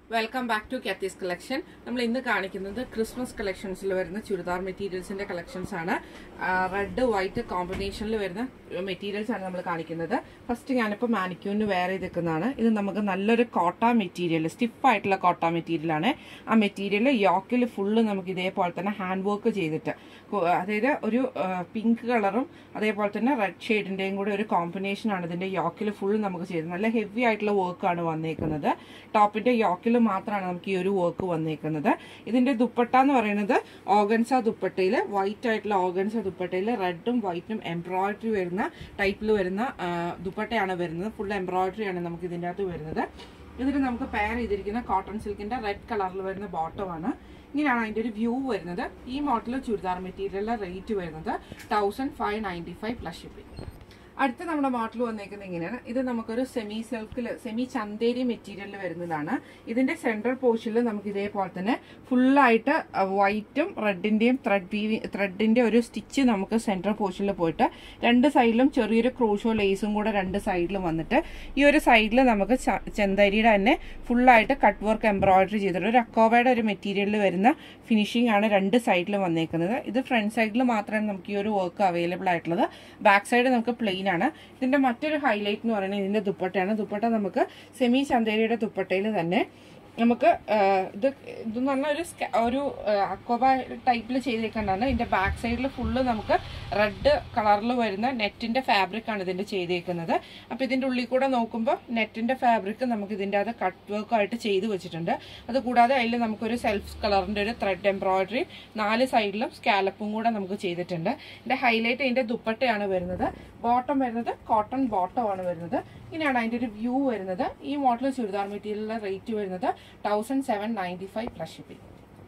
welcome back to Kathy's collection നമ്മൾ ഇന്ന് കാണിക്കുന്നത് ക്രിസ്മസ് കളക്ഷൻസിൽ വരുന്ന ചുരിദാർ മെറ്റീരിയൽസിന്റെ കളക്ഷൻസ് ആണ് റെഡ് വൈറ്റ് കോമ്പിനേഷനിൽ വരുന്ന മെറ്റീരിയൽസ് ആണ് നമ്മൾ കാണിക്കുന്നത് ഫസ്റ്റ് ഞാനിപ്പോൾ മാനിക്യൂവിന് വേറെ ചെയ്തിരിക്കുന്നതാണ് ഇത് നമുക്ക് നല്ലൊരു കോട്ട മെറ്റീരിയൽ സ്റ്റിഫ് ആയിട്ടുള്ള കോട്ട മെറ്റീരിയൽ ആണ് ആ മെറ്റീരിയൽ യോക്കിൽ ഫുള്ള് നമുക്ക് ഇതേപോലെ തന്നെ ഹാൻഡ് വർക്ക് ചെയ്തിട്ട് കു- അതായത് ഒരു പിങ്ക് കളറും അതേപോലെ തന്നെ റെഡ് ഷെയ്ഡിന്റെയും കൂടെ ഒരു കോമ്പിനേഷൻ ആണ് ഇതിന്റെ യോക്കിൽ ഫുൾ നമുക്ക് ചെയ്തത് നല്ല ഹെവി ആയിട്ടുള്ള വർക്കാണ് വന്നേക്കുന്നത് ടോപ്പിന്റെ യോക്കിൽ മാത്രമാണ് നമുക്ക് ഈ ഒരു വർക്ക് വന്നേക്കുന്നത് ഇതിന്റെ ദുപ്പട്ട എന്ന് പറയുന്നത് ഓഗൻസ ദുപ്പട്ടയിൽ വൈറ്റ് ആയിട്ടുള്ള ഓഗൻസ ദുപ്പട്ടയിൽ റെഡും വൈറ്റും എംബ്രോയിഡറി വരുന്ന ടൈപ്പിൽ വരുന്ന ആ, ദുപ്പട്ടയാണ് വരുന്നത് ഫുൾ എംബ്രോയിഡറി ആണ് നമുക്ക് ഇതിൻ്റെ അകത്ത് വരുന്നത് ഇതിന് നമുക്ക് പെയർ ചെയ്തിരിക്കുന്ന കോട്ടൺ സിൽക്കിന്റെ റെഡ് കളറിൽ വരുന്ന ബോട്ടമാണ് ഇങ്ങനെയാണ് അതിന്റെ ഒരു വ്യൂ വരുന്നത് ഈ മോഡൽ ചുരിദാർ മെറ്റീരിയലിന്റെ റേറ്റ് വരുന്നത് thousand five ninety five plus shipping അടുത്ത നമ്മുടെ മോഡൽ വന്നേക്കുന്നത് ഇങ്ങനെയാണ് ഇത് നമുക്കൊരു സെമി സിൽക്കിൽ സെമി ചന്തേരി മെറ്റീരിയലിൽ വരുന്നതാണ് ഇതിന്റെ സെൻട്രൽ പോർഷനിൽ നമുക്ക് ഇതേപോലെ തന്നെ ഫുള്ളായിട്ട് വൈറ്റും റെഡിന്റെയും ത്രെഡ് വീവി ത്രെഡിന്റെ ഒരു സ്റ്റിച്ച് നമുക്ക് സെൻട്രൽ പോർഷനിൽ പോയിട്ട് രണ്ട് സൈഡിലും ചെറിയൊരു ക്രൂഷോ ലേസും കൂടെ രണ്ട് സൈഡിലും വന്നിട്ട് ഈ ഒരു സൈഡിൽ നമുക്ക് ച- ചെന്തരിയുടെ തന്നെ ഫുള്ളായിട്ട് കട്ട് വർക്ക് എംബ്രോയിഡറി ചെയ്തിട്ട് ഒരു അക്കോബയുടെ ഒരു മെറ്റീരിയലിൽ വരുന്ന ഫിനിഷിംഗ് ആണ് രണ്ട് സൈഡിലും വന്നേക്കുന്നത് ഇത് ഫ്രണ്ട് സൈഡിൽ മാത്രമാണ് നമുക്ക് ഈ ഒരു വർക്ക് അവൈലബിൾ ആയിട്ടുള്ളത് ബാക്ക് സൈഡ് നമുക്ക് പ്ലെയിൻ ആണ് ഇതിന്റെ മറ്റൊരു ഹൈലൈറ്റ് എന്ന് പറയുന്നത് ഇതിന്റെ ദുപ്പട്ടയാണ് ദുപ്പട്ട നമുക്ക് സെമി ചന്തേരിയുടെ ദുപ്പട്ടയിൽ തന്നെ നമുക്ക് ആ, ഇത് ഇതെന്ന് പറഞ്ഞാൽ ഒരു സ്ക- ഒരു അക്കോബ ടൈപ്പിൽ ചെയ്തേക്കേണ്ടതാണ് ഇതിന്റെ ബാക്ക് സൈഡിൽ ഫുള്ള് നമുക്ക് റെഡ് കളറിൽ വരുന്ന നെറ്റിന്റെ ഫാബ്രിക് ആണ് ഇതിന്റെ ചെയ്തേക്കുന്നത് അപ്പൊ ഇതിന്റെ ഉള്ളിൽ കൂടെ നോക്കുമ്പോൾ നെറ്റിന്റെ ഫാബ്രിക് നമുക്ക് ഇതിന്റെ അത് കട്ട് വർക്ക് ആയിട്ട് ചെയ്ത് വെച്ചിട്ടുണ്ട് അത് കൂടാതെ അതിൽ നമുക്കൊരു സെൽഫ് കളറിന്റെ ഒരു ത്രെഡ് എംബ്രോയിഡറി നാല് സൈഡിലും സ്കാലപ്പും കൂടെ നമുക്ക് ചെയ്തിട്ടുണ്ട് ഇതിന്റെ ഹൈലൈറ്റ് ഇതിന്റെ ദുപ്പട്ടയാണ് വരുന്നത് ബോട്ടം വരുന്നത് കോട്ടൺ ബോട്ടം ആണ് വരുന്നത് ഇങ്ങനെയാണ് അതിന്റെ ഒരു വ്യൂ വരുന്നത് ഈ മോഡൽ ചുരിദാർ മെറ്റീരിയലിന്റെ റേറ്റ് വരുന്നത് thousand seven ninety five plus shipping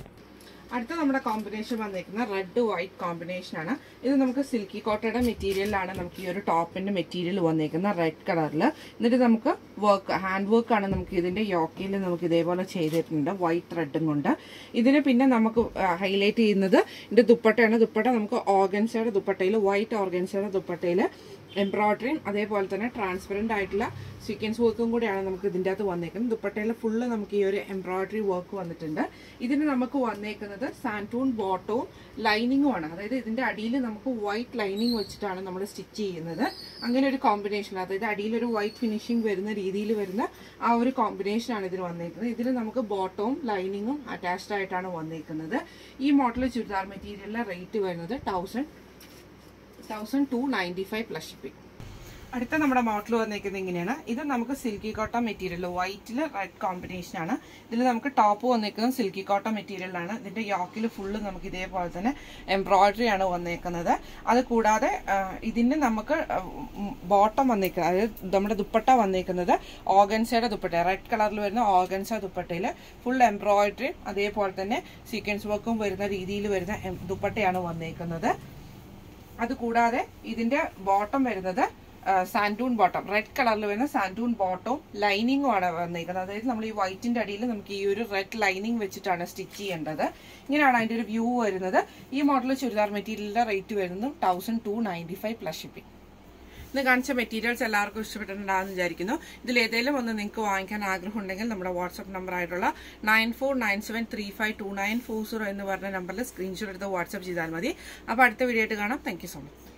അടുത്ത നമ്മുടെ കോമ്പിനേഷൻ വന്നിരിക്കുന്നത് റെഡ് വൈറ്റ് കോമ്പിനേഷൻ ആണ് ഇത് നമുക്ക് സിൽക്കി കോട്ടയുടെ മെറ്റീരിയലിലാണ് നമുക്ക് ഈ ഒരു ടോപ്പിന്റെ മെറ്റീരിയൽ വന്നേക്കുന്നത് റെഡ് കളറിൽ എന്നിട്ട് നമുക്ക് വർക്ക് ഹാൻഡ് വർക്ക് ആണ് നമുക്ക് ഇതിന്റെ യോക്കയിൽ നമുക്ക് ഇതേപോലെ ചെയ്തിട്ടുണ്ട് വൈറ്റ് റെഡും കൊണ്ട് ഇതിന് പിന്നെ നമുക്ക് ഹൈലൈറ്റ് ചെയ്യുന്നത് ഇതിന്റെ ദുപ്പട്ടയാണ് ദുപ്പട്ട നമുക്ക് ഓർഗൻസയുടെ ദുപ്പട്ടയിൽ വൈറ്റ് ഓർഗൻസയുടെ ദുപ്പട്ടയിൽ എംബ്രോയിഡറിയും അതേപോലെ തന്നെ ട്രാൻസ്പെറന്റ് ആയിട്ടുള്ള സീക്വൻസ് വർക്കും കൂടെയാണ് നമുക്ക് ഇതിൻ്റെ അകത്ത് വന്നേക്കുന്നത് ദുപ്പട്ടയിൽ ഫുള്ള് നമുക്ക് ഈ ഒരു എംബ്രോയിഡറി വർക്ക് വന്നിട്ടുണ്ട് ഇതിന് നമുക്ക് വന്നേക്കുന്നത് സാൻറ്റൂൺ ബോട്ടവും ലൈനിങ്ങും ആണ് അതായത് ഇതിന്റെ അടിയിൽ നമുക്ക് വൈറ്റ് ലൈനിങ് വെച്ചിട്ടാണ് നമ്മൾ സ്റ്റിച്ച് ചെയ്യുന്നത് അങ്ങനെ ഒരു കോമ്പിനേഷൻ അതായത് അടിയിൽ ഒരു വൈറ്റ് ഫിനിഷിംഗ് വരുന്ന രീതിയിൽ വരുന്ന ആ ഒരു കോമ്പിനേഷൻ ആണ് ഇതിന് വന്നേക്കുന്നത് ഇതിൽ നമുക്ക് ബോട്ടവും ലൈനിങ്ങും അറ്റാച്ച്ഡ് ആയിട്ടാണ് വന്നേക്കുന്നത് ഈ മോഡൽ ചുരിദാർ മെറ്റീരിയലിന്റെ റേറ്റ് വരുന്നത് thousand thousand two ninety five plus shipping അടുത്ത നമ്മുടെ മോഡൽ വന്നിരിക്കുന്നത് ഇങ്ങനെയാണ് ഇത് നമുക്ക് സിൽക്കി കോട്ട മെറ്റീരിയൽ വൈറ്റിൽ റെഡ് കോമ്പിനേഷൻ ആണ് ഇതിൽ നമുക്ക് ടോപ്പ് വന്നിരിക്കുന്നത് സിൽക്കി കോട്ട മെറ്റീരിയലാണ് ഇതിന്റെ യോക്കിൽ ഫുള്ള് നമുക്ക് ഇതേപോലെ തന്നെ എംബ്രോയിഡറി ആണ് വന്നേക്കുന്നത് അത് കൂടാതെ ആ, ഇതിന് നമുക്ക് ബോട്ടം വന്നിരിക്കുന്നത് അതായത് നമ്മുടെ ദുപ്പട്ട വന്നിരിക്കുന്നത് ഓഗൻസയുടെ ദുപ്പട്ട റെഡ് കളറിൽ വരുന്ന ഓഗൻസ ദുപ്പട്ടയിൽ ഫുൾ എംബ്രോയിഡറി അതേപോലെ തന്നെ സീക്വൻസ് വർക്കും വരുന്ന രീതിയിൽ വരുന്ന എം- ദുപ്പട്ടയാണ് വന്നേക്കുന്നത് അതുകൂടാതെ ഇതിന്റെ ബോട്ടം വരുന്നത് സാൻഡൂൺ ബോട്ടം റെഡ് കളറിൽ വരുന്ന സാൻഡൂൺ ബോട്ടവും ലൈനിങ്ങും ആണ് വന്നിരിക്കുന്നത് അതായത് നമ്മൾ ഈ വൈറ്റിന്റെ അടിയിൽ നമുക്ക് ഈ ഒരു റെഡ് ലൈനിങ് വെച്ചിട്ടാണ് സ്റ്റിച്ച് ചെയ്യേണ്ടത് ഇങ്ങനെയാണ് അതിന്റെ ഒരു വ്യൂ വരുന്നത് ഈ മോഡൽ ചുരിദാർ മെറ്റീരിയലിന്റെ റേറ്റ് വരുന്നത് thousand two ninety five plus shipping ഇന്ന് കാണിച്ച മെറ്റീരിയൽസ് എല്ലാവർക്കും ഇഷ്ടപ്പെട്ടിട്ടുണ്ടാകുമെന്ന് വിചാരിക്കുന്നു ഇതിൽ ഏതെങ്കിലും ഒന്ന് നിങ്ങൾക്ക് വാങ്ങിക്കാൻ ആഗ്രഹം ഉണ്ടെങ്കിൽ നമ്മുടെ വാട്സ്ആപ്പ് നമ്പർ ആയിട്ടുള്ള nine four nine seven three five two nine four zero എന്ന് പറഞ്ഞ നമ്പറിൽ സ്ക്രീൻഷോട്ട് എടുത്ത് വാട്സ്ആപ്പ് ചെയ്താൽ മതി അപ്പോൾ അടുത്ത വീഡിയോ ആയിട്ട് കാണാം താങ്ക് യു സോ മച്ച്